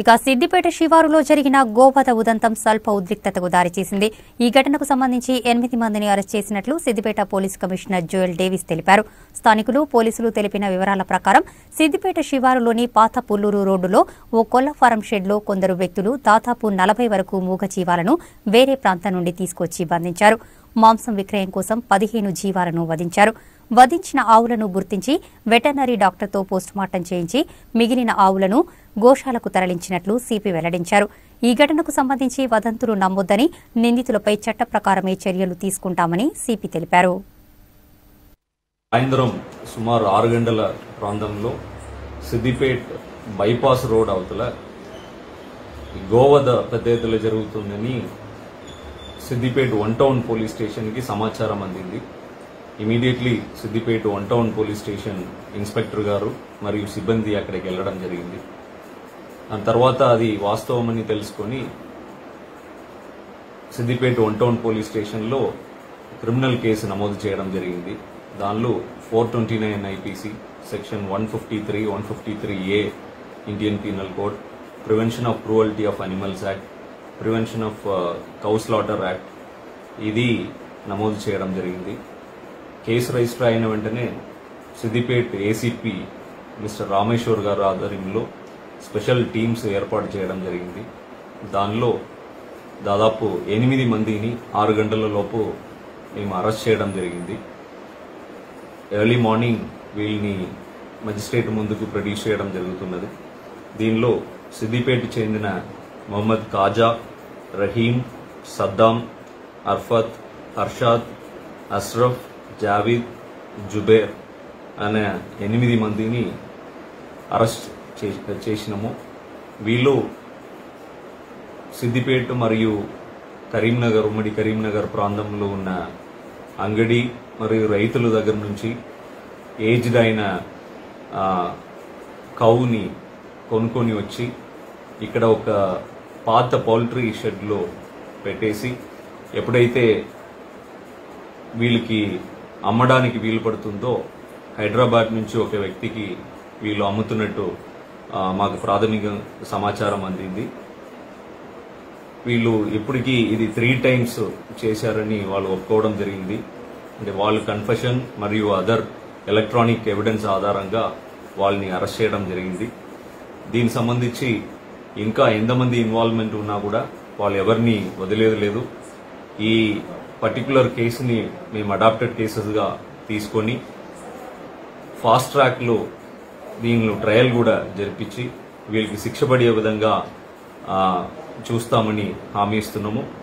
ఇక సిద్దిపేట శివారులో జరిగిన గోవధ ఉదంతం స్వల్ప ఉద్రిక్తతకు దారితీసింది ఈ ఘటనకు సంబంధించి ఎనిమిది మందిని అరెస్ట్ చేసినట్లు సిద్దిపేట పోలీస్ కమిషనర్ జోయల్ డేవిస్ తెలిపారు స్థానికులు పోలీసులు తెలిపిన వివరాల ప్రకారం సిద్దిపేట శివారులోని పాత పుల్లూరు రోడ్డులో ఓ కొల్ల ఫారం షెడ్లో కొందరు వ్యక్తులు దాదాపు నలభై వరకు మూగ జీవాలను వేరే ప్రాంతం నుండి తీసుకొచ్చి బంధించారు మాంసం విక్రయం కోసం పదిహేను జీవాలను వధించారు వధించిన ఆవులను గుర్తించి వెటర్నరీ డాక్టర్తో పోస్టుమార్టం చేయించి మిగిలిన ఆవులను గోశాలకు తరలించినట్లు సిపి వెల్లడించారు ఈ ఘటనకు సంబంధించి వదంతులు నమ్మొద్దని నిందితులపై చట్ట ప్రకారమే చర్యలు తీసుకుంటామని సిపి తెలిపారు సాయంత్రం సుమారు ఆరు గంటల ప్రాంతంలో సిద్దిపేట్ బైపాస్ రోడ్ అవతల ఈ గోవధ పెద్ద ఎత్తున జరుగుతుందని సిద్దిపేట్ వన్ టౌన్ పోలీస్ స్టేషన్కి సమాచారం అందింది immediately Siddipet one town police station inspector గారు మరియు సిబ్బంది అక్కడికి వెళ్ళడం జరిగింది దాని తర్వాత అది వాస్తవమని తెలుసుకొని సిద్దిపేట వన్ టౌన్ పోలీస్ స్టేషన్లో క్రిమినల్ కేసు నమోదు చేయడం జరిగింది దానిలో four twenty nine IPC section one fifty three one fifty three A Indian penal code prevention of cruelty of animals act prevention of cow slaughter act ఇది నమోదు చేయడం జరిగింది కేసు రిజిస్టర్ అయిన వెంటనే సిద్దిపేట్ ఏసీపీ మిస్టర్ రామేశ్వర్ గారు ఆధ్వర్యంలో స్పెషల్ టీమ్స్ ఏర్పాటు చేయడం జరిగింది దానిలో దాదాపు ఎనిమిది మందిని ఆరు గంటల లోపు మేము అరెస్ట్ చేయడం జరిగింది ఎర్లీ మార్నింగ్ వీళ్ళని మజిస్ట్రేట్ ముందుకు ప్రొడ్యూస్ చేయడం జరుగుతున్నది దీనిలో సిద్దిపేట చెందిన మొహమ్మద్ కాజా రహీం సద్దాం అర్ఫత్ అర్షాద్ అస్రఫ్ జావీద్ జుబేర్ అనే ఎనిమిది మందిని అరెస్ట్ చే- చేసినాము వీళ్ళు సిద్దిపేట మరియు కరీంనగర్ ఉమ్మడి కరీంనగర్ ప్రాంతంలో ఉన్న అంగడి మరియు రైతుల దగ్గర నుంచి ఏజ్డ్ అయిన ఆ, కౌని కొనుక్కొని వచ్చి ఇక్కడ ఒక పాత పౌల్ట్రీ షెడ్లో పెట్టేసి ఎప్పుడైతే వీళ్ళకి అమ్మడానికి వీలు పడుతుందో హైదరాబాద్ నుంచి ఒక వ్యక్తికి వీళ్ళు అమ్ముతున్నట్టు ఆ, మాకు ప్రాథమిక సమాచారం అందింది వీళ్ళు ఇప్పటికీ ఇది త్రీ టైమ్స్ చేశారని వాళ్ళు ఒప్పుకోవడం జరిగింది అంటే వాళ్ళు కన్ఫెషన్ మరియు అదర్ ఎలక్ట్రానిక్ ఎవిడెన్స్ ఆధారంగా వాళ్ళని అరెస్ట్ చేయడం జరిగింది దీనికి సంబంధించి ఇంకా ఎంతమంది ఇన్వాల్వ్మెంట్ ఉన్నా కూడా వాళ్ళు ఎవరిని వదిలేదు లేదు ఈ పర్టికులర్ కేసుని మేము అడాప్టెడ్ కేసెస్గా తీసుకొని ఫాస్ట్ ట్రాక్లో దీనిలో ట్రయల్ కూడా జరిపించి వీళ్ళకి శిక్ష పడే విధంగా ఆ, చూస్తామని హామీ ఇస్తున్నాము